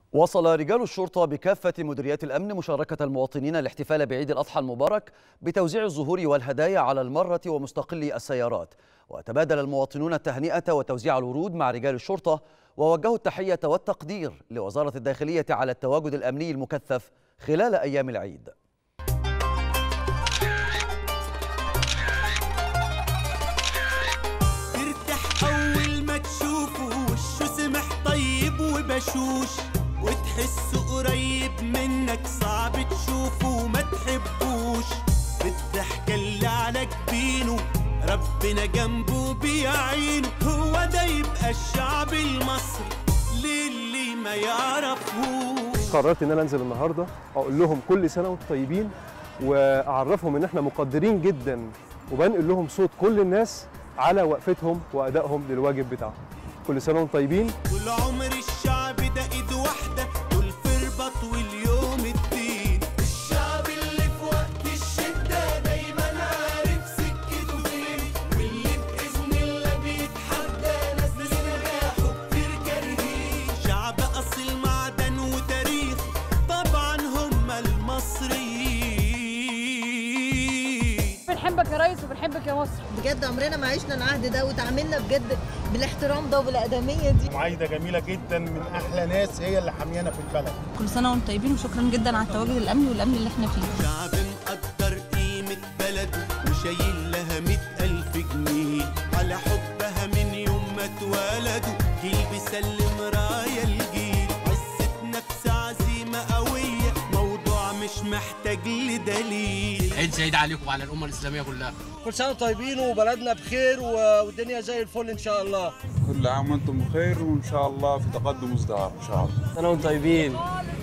واصل رجال الشرطة بكافة مديريات الأمن مشاركة المواطنين الاحتفال بعيد الأضحى المبارك بتوزيع الزهور والهدايا على المرة ومستقلي السيارات وتبادل المواطنون التهنئة وتوزيع الورود مع رجال الشرطة ووجهوا التحية والتقدير لوزارة الداخلية على التواجد الأمني المكثف خلال أيام العيد ترتاح أول ما تشوفه وشه سمح طيب وبشوش وتحسه قريب منك صعب تشوفه وما تحبوش بالضحكة اللي على جبينه ربنا جنبه بيعينه هو ده يبقى الشعب المصري للي ما يعرفوش قررت ان انا انزل النهارده اقول لهم كل سنه وانتم طيبين واعرفهم ان احنا مقدرين جدا وبنقل لهم صوت كل الناس على وقفتهم وادائهم للواجب بتاعهم كل سنه وانتم طيبين طول عمر الشعب ده ايد واحدة دول في رباط واليوم الدين الشعب اللي في وقت الشدة دايما عارف سكته فين واللي بإذن الله بيتحدى ناس نجاحه كتير كارهين شعب أصيل معدن وتاريخ طبعا هم المصريين بنحبك يا ريس وبنحبك يا مصر بجد عمرنا ما عشنا العهد ده وتعاملنا بجد بالاحترام ده وبالأدمية دي معايدة جميلة جدا من أحلى ناس هي اللي حاميانا في البلد كل سنه وانتم طيبين وشكرا جدا على التواجد الامني والامن اللي احنا فيه شعب مقدر قيمة بلده وشايل لها مئة ألف جنيه على حبها من يوم ما اتولدوا جيل بيسلم راية الجيل عزة نفس عزيمة قوية موضوع مش محتاج لدليل عيد سعيد عليكم وعلى الامه الاسلاميه كلها كل سنه وانتم طيبين وبلدنا بخير والدنيا زي الفل ان شاء الله كل عام وانتم بخير وان شاء الله في تقدم وازدهار ان شاء الله سنه وانتم طيبين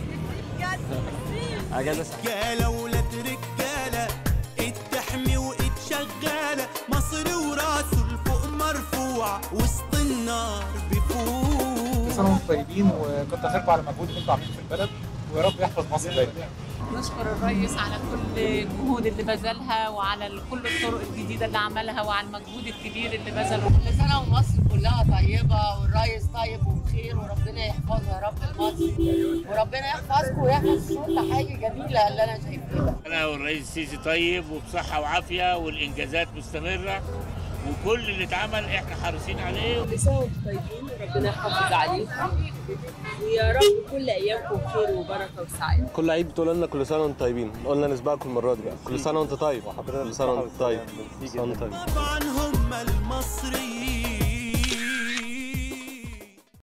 رجالة ولاد رجالة ايد تحمي وايد شغالة مصر وراسه لفوق مرفوع وسط النار بيفوق سنة وانتم طيبين وكتر خيركم على المجهود اللي انتم عاملينه في البلد ويا رب يحفظ مصر دايما نشكر الرئيس على كل الجهود اللي بذلها وعلى كل الطرق الجديده اللي عملها وعلى المجهود الكبير اللي بذله كل سنه ومصر كلها طيبه والرئيس طيب وبخير وربنا يحفظه يا رب لمصر وربنا يحفظكم ويحفظ الشرطه حاجه جميله اللي انا شايفاها انا والرئيس السيسي طيب وبصحه وعافيه والانجازات مستمره وكل اللي اتعمل احنا حريصين عليه كل سنه وانتم طيبين وربنا يحافظ عليكم ويا رب كل ايامكم خير وبركه وسعاده كل عيد بتقول لنا كل سنه وانتم طيبين قلنا نسبقكم المره دي بقى كل سنه وانت طيب كل سنه وانت طيب كل سنه وانت طيب طبعا هم المصريين